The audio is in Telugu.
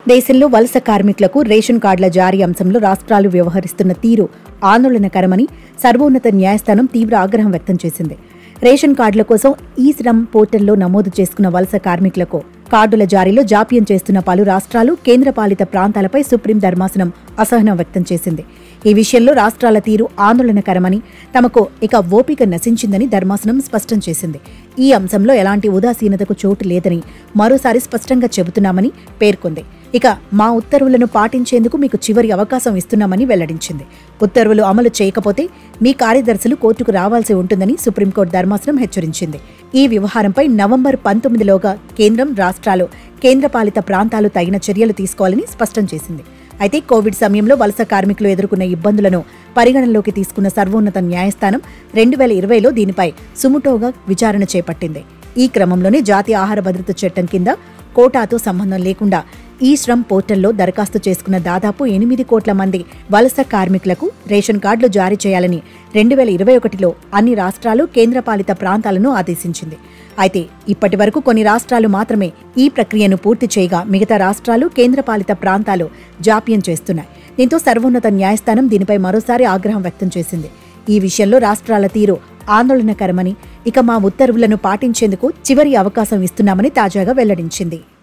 దేశంలో వలస కార్మికులకు రేషన్ కార్డుల జారీ అంశంలో రాష్ట్రాలు వ్యవహరిస్తున్న తీరు ఆందోళనకరమని సర్వోన్నత న్యాయస్థానం తీవ్ర ఆగ్రహం వ్యక్తం చేసింది రేషన్ కార్డుల కోసం ఈ శ్రమ్ పోర్టల్లో నమోదు చేసుకున్న వలస కార్మికులకు కార్డుల జారీలో జాప్యం చేస్తున్న పలు రాష్ట్రాలు కేంద్రపాలిత ప్రాంతాలపై సుప్రీం ధర్మాసనం అసహనం వ్యక్తం చేసింది ఈ విషయంలో రాష్ట్రాల తీరు ఆందోళనకరమని తమకు ఇక ఓపిక నశించిందని ధర్మాసనం స్పష్టం చేసింది ఈ అంశంలో ఎలాంటి ఉదాసీనతకు చోటు లేదని మరోసారి స్పష్టంగా చెబుతున్నామని పేర్కొంది ఇక మా ఉత్తర్వులను పాటించేందుకు మీకు చివరి అవకాశం ఇస్తున్నామని వెల్లడించింది ఉత్తర్వులు అమలు చేయకపోతే మీ కార్యదర్శులు కోర్టుకు రావాల్సి ఉంటుందని సుప్రీంకోర్టు ధర్మాసనం హెచ్చరించింది ఈ వ్యవహారంపై నవంబర్ పంతొమ్మిదిలోగా కేంద్రం రాష్ట్రాలు కేంద్రపాలిత ప్రాంతాలు తగిన చర్యలు తీసుకోవాలని స్పష్టం చేసింది అయితే కోవిడ్ సమయంలో వలస కార్మికులు ఎదుర్కొన్న ఇబ్బందులను పరిగణనలోకి తీసుకున్న సర్వోన్నత న్యాయస్థానం రెండు వేల ఇరవైలో దీనిపై సుముటోగా విచారణ చేపట్టింది ఈ క్రమంలోనే జాతీయ ఆహార భద్రత చట్టం కింద కోటాతో సంబంధం లేకుండా ఈ శ్రమ్ పోర్టల్లో దరఖాస్తు చేసుకున్న దాదాపు ఎనిమిది కోట్ల మంది వలస కార్మికులకు రేషన్ కార్డులు జారీ చేయాలని రెండు వేల ఇరవై ఒకటిలో అన్ని రాష్ట్రాలు కేంద్రపాలిత ప్రాంతాలను ఆదేశించింది అయితే ఇప్పటి వరకు కొన్ని రాష్ట్రాలు మాత్రమే ఈ ప్రక్రియను పూర్తి చేయగా మిగతా రాష్ట్రాలు కేంద్రపాలిత ప్రాంతాలు జాప్యం చేస్తున్నాయి దీంతో సర్వోన్నత న్యాయస్థానం దీనిపై మరోసారి ఆగ్రహం వ్యక్తం చేసింది ఈ విషయంలో రాష్ట్రాల తీరు ఆందోళనకరమని ఇక మా ఉత్తర్వులను పాటించేందుకు చివరి అవకాశం ఇస్తున్నామని తాజాగా వెల్లడించింది